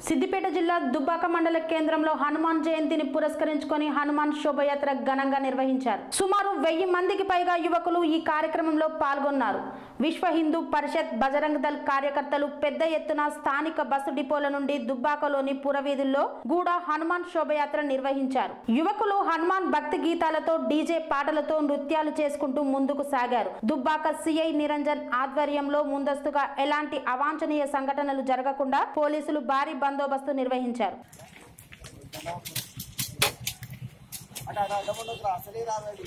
సిద్దిపేట జిల్లా దుబ్బాక మండల కేంద్రంలో హనుమాన్ జయంతిని పురస్కరించుకొని హనుమాన్ శోభయాత్ర ఘనంగా నిర్వహించారు సుమారు వెయ్యి మందికి పైగా యువకులు ఈ కార్యక్రమంలో పాల్గొన్నారు విశ్వ హిందూ పరిషత్ బజరంగ్ దళ్ కార్యకర్తలు పెద్ద ఎత్తున స్థానిక బస్సు డిపోల నుండి దుబ్బాకలోని పురవీధుల్లో గూడ హనుమాన్ శోభయాత్ర నిర్వహించారు యువకులు హనుమాన్ భక్తి గీతాలతో డీజే పాటలతో నృత్యాలు చేసుకుంటూ ముందుకు సాగారు దుబ్బాక సిఐ నిరంజన్ ఆధ్వర్యంలో ముందస్తుగా ఎలాంటి అవాంఛనీయ సంఘటనలు జరగకుండా పోలీసులు భారీ బందోబస్తు నిర్వహించారు అటు అటు అడ్డముండకు రా, అసలే రావాలి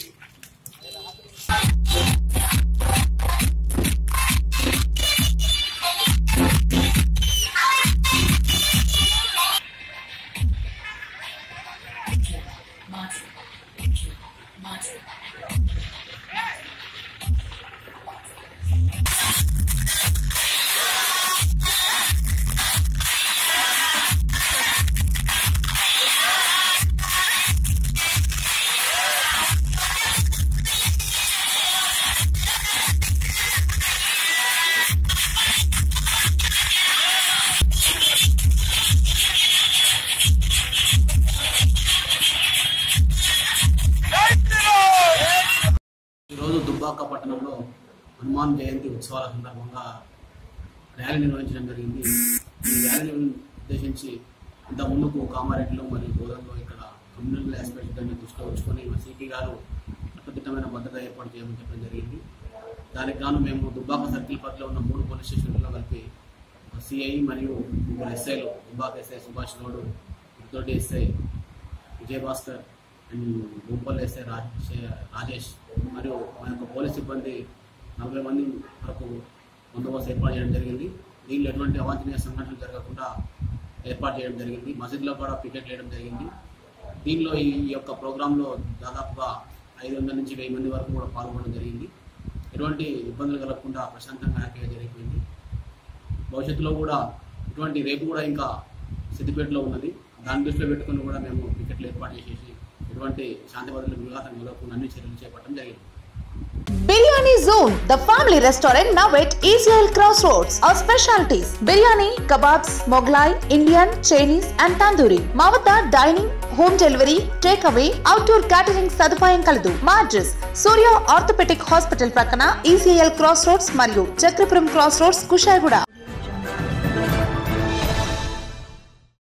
ఈరోజు దుబ్బాక పట్టణంలో హనుమాన్ జయంతి ఉత్సవాల సందర్భంగా ర్యాలీ నిర్వహించడం జరిగింది ఈ ర్యాలీని ఉద్దేశించి ఇంత ముందుకు కామారెడ్డిలో మరియు గోదాంలో ఇక్కడ కమ్యూనల్ ఆస్పెక్ట్ దాన్ని దృష్టిలో ఉంచుకొని మా సిపి గారు కట్టుదిట్టమైన భద్రత ఏర్పాటు చేయమని చెప్పడం జరిగింది దానికి గాను మేము దుబ్బాక సర్కిల్ పరిధిలో ఉన్న మూడు పోలీస్ స్టేషన్లలో కలిపి సిఐ మరియు ముగ్గురు ఎస్ఐలు దుబ్బాక ఎస్ఐ సుభాష్ గౌడ్ ఉద్దోటి SI Vijayabhaskar and Bhupal SI Rajesh Rajesh మరియు మా యొక్క పోలీస్ సిబ్బంది నలభై మంది వరకు బందోబస్తు ఏర్పాటు చేయడం జరిగింది దీనిలో ఎటువంటి అవాంఛనీయ సంఘటనలు జరగకుండా ఏర్పాటు చేయడం జరిగింది మసీద్లో కూడా పికెట్ వేయడం జరిగింది దీనిలో ఈ యొక్క ప్రోగ్రాంలో దాదాపుగా ఐదు వందల నుంచి వెయ్యి మంది వరకు కూడా పాల్గొనడం జరిగింది ఎటువంటి ఇబ్బందులు కలగకుండా ప్రశాంతంగా హ్యాపీగా జరిగిపోయింది భవిష్యత్తులో కూడా ఇటువంటి రేపు కూడా ఇంకా సిద్దిపేటలో ఉన్నది దాన్ని దృష్టిలో పెట్టుకుని కూడా మేము టికెట్లు ఏర్పాటు చేసేసి ఎటువంటి శాంతి భద్రతలు విఘాతం కలగకుండా అన్ని చర్యలు చేపట్టడం జరిగింది Biryani Zone, the family restaurant now at ECL Crossroads. Our specialties biryani, kebabs, Moglai, Indian, Chinese, and tandoori. మా వద్ద dining home delivery takeaway outdoor catering సదుపాయం కలదు మా అడ్రస్ సూర్య ఆర్థోపెటిక్ హాస్పిటల్ ప్రక్కన ఈసీఎల్ క్రాస్ రోడ్స్ మరియు Chakrapuram cross roads Kushaiguda